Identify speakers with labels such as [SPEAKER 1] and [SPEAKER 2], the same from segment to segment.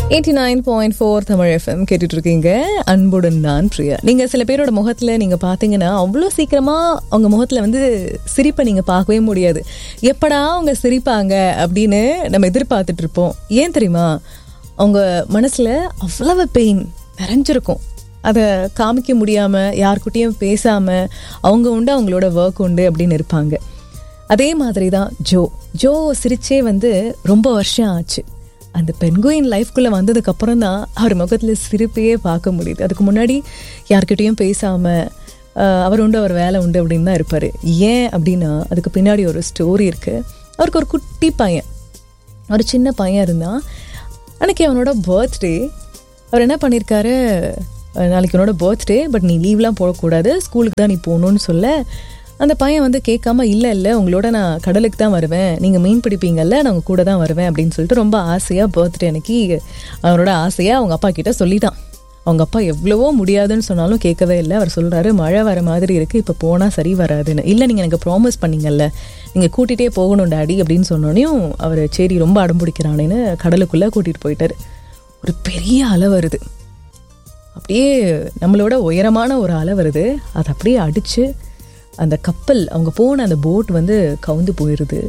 [SPEAKER 1] eighty nine point four Tamil FM கேட்டுட்டு இருக்கீங்க அன்புடன் நான் பிரியா நீங்க சில பேரோட முகத்துல நீங்க பாத்தீங்கன்னா அவ்வளோ சீக்கிரமா அவங்க முகத்துல வந்து சிரிப்பை நீங்க பார்க்கவே முடியாது எப்படா அவங்க சிரிப்பாங்க அப்படின்னு நம்ம எதிர்பார்த்துட்டு இருப்போம் ஏன் தெரியுமா அவங்க மனசுல அவ்வளவு பெயின் நிறைஞ்சிருக்கும் அதை காமிக்க முடியாம யார்கிட்டயும் பேசாம அவங்க உண்டு அவங்களோட ஒர்க் உண்டு அப்படின்னு இருப்பாங்க அதே மாதிரி தான் ஜோ ஜோ சிரிச்சே வந்து ரொம்ப வருஷம் ஆச்சு அந்த பெண்குயின் லைஃப்குள்ளே வந்ததுக்கு அப்புறம் தான் அவர் முகத்தில் சிரிப்பையே பார்க்க முடியுது அதுக்கு முன்னாடி யார்கிட்டயும் பேசாமல் அவர் உண்டு அவர் வேலை உண்டு அப்படின்னு தான் இருப்பார் ஏன் அப்படின்னா அதுக்கு பின்னாடி ஒரு ஸ்டோரி இருக்குது அவருக்கு ஒரு குட்டி பையன் ஒரு சின்ன பையன் இருந்தான் அன்னைக்கு அவனோட பர்த்டே அவர் என்ன பண்ணியிருக்காரு அஹ் நாளைக்கு உன்னோட பர்த்டே பட் நீ லீவ்லாம் போடக்கூடாது ஸ்கூலுக்கு தான் நீ போகணுன்னு சொல்ல அந்த பையன் வந்து கேட்காம இல்லை இல்லை உங்களோட நான் கடலுக்கு தான் வருவேன் நீங்கள் மீன் பிடிப்பீங்கல்ல நான் உங்க கூட தான் வருவேன் அப்படின்னு சொல்லிட்டு ரொம்ப ஆசையாக பர்த்டே அன்னைக்கு அவனோட ஆசையாக அவங்க அப்பா கிட்ட சொல்லிட்டான் அவங்க அப்பா எவ்வளவோ முடியாதுன்னு சொன்னாலும் கேட்கவே இல்லை அவர் சொல்கிறாரு மழை வர மாதிரி இருக்குது இப்போ போனால் சரி வராதுன்னு இல்லை நீங்கள் எனக்கு ப்ராமிஸ் பண்ணீங்கல்ல நீங்கள் கூட்டிகிட்டே போகணும் டாடி அப்படின்னு சொன்னோனையும் அவர் சரி ரொம்ப அடம்பிடிக்கிறானேன்னு கடலுக்குள்ளே கூட்டிகிட்டு போயிட்டாரு ஒரு பெரிய அலை வருது அப்படியே நம்மளோட உயரமான ஒரு அலை வருது அதை அப்படியே அடித்து அந்த கப்பல் அவங்க போன அந்த போட் வந்து கவுந்து போயிடுது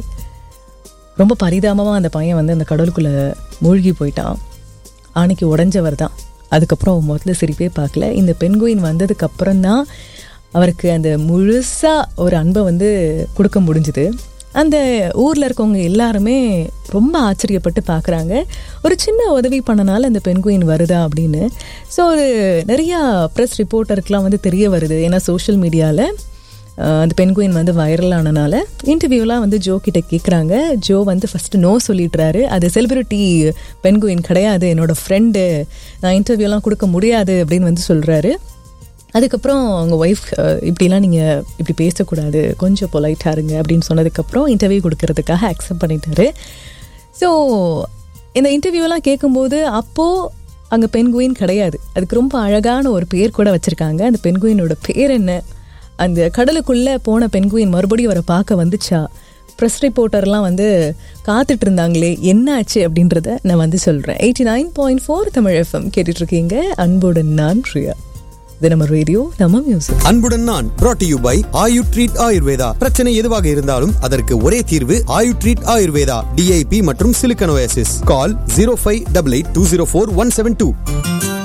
[SPEAKER 1] ரொம்ப பரிதாபமாக அந்த பையன் வந்து அந்த கடலுக்குள்ளே மூழ்கி போயிட்டான் ஆணைக்கு உடஞ்சவர் தான் அதுக்கப்புறம் அவன் முதல்ல சிரிப்பே பார்க்கல இந்த பெண்குயின் வந்ததுக்கு அப்புறம் தான் அவருக்கு அந்த முழுசாக ஒரு அன்பை வந்து கொடுக்க முடிஞ்சுது அந்த ஊரில் இருக்கவங்க எல்லாருமே ரொம்ப ஆச்சரியப்பட்டு பார்க்குறாங்க ஒரு சின்ன உதவி பண்ணனால அந்த பெண்குயின் வருதா அப்படின்னு ஸோ ஒரு நிறையா ப்ரெஸ் ரிப்போர்ட்டருக்கெலாம் வந்து தெரிய வருது ஏன்னா சோஷியல் மீடியாவில் அந்த பெண்குயின் வந்து வைரல் ஆனனால இன்டர்வியூலாம் வந்து ஜோ கிட்ட கேட்குறாங்க ஜோ வந்து ஃபர்ஸ்ட் நோ சொல்லிடுறாரு அது செலிபிரிட்டி பெண்குயின் கிடையாது என்னோட ஃப்ரெண்டு நான் இன்டர்வியூலாம் கொடுக்க முடியாது அப்படின்னு வந்து சொல்கிறாரு அதுக்கப்புறம் அவங்க ஒய்ஃப் இப்படிலாம் நீங்கள் இப்படி பேசக்கூடாது கொஞ்சம் பொலைட்டாக இருங்க அப்படின்னு சொன்னதுக்கப்புறம் இன்டர்வியூ கொடுக்கறதுக்காக அக்செப்ட் பண்ணிட்டாரு ஸோ இந்த இன்டர்வியூலாம் கேட்கும்போது அப்போது அங்கே பெண்குயின் கிடையாது அதுக்கு ரொம்ப அழகான ஒரு பேர் கூட வச்சுருக்காங்க அந்த பெண்குயினோட பேர் என்ன அந்த கடலுக்குள்ளே போன பெண்குயின் மறுபடியும் அவரை பார்க்க வந்துச்சா ப்ரெஸ் ரிப்போர்ட்டர்லாம் வந்து காத்துட்டு இருந்தாங்களே என்ன ஆச்சு அப்படின்றத நான் வந்து சொல்கிறேன் eighty nine point four Tamil FM கேட்டுட்ருக்கீங்க அன்புடன் நான் பிரியா இது நம்ம ரேடியோ நம்ம மியூசிக்
[SPEAKER 2] அன்புடன் நான் brought to you by Ayu treat Ayurveda பிரச்சனை எதுவாக இருந்தாலும் அதற்கு ஒரே தீர்வு ஆயு ட்ரீட் ஆயுர்வேதா டிஐபி மற்றும் சிலிக்கனோசிஸ் call zero five double eight two zero four one seven two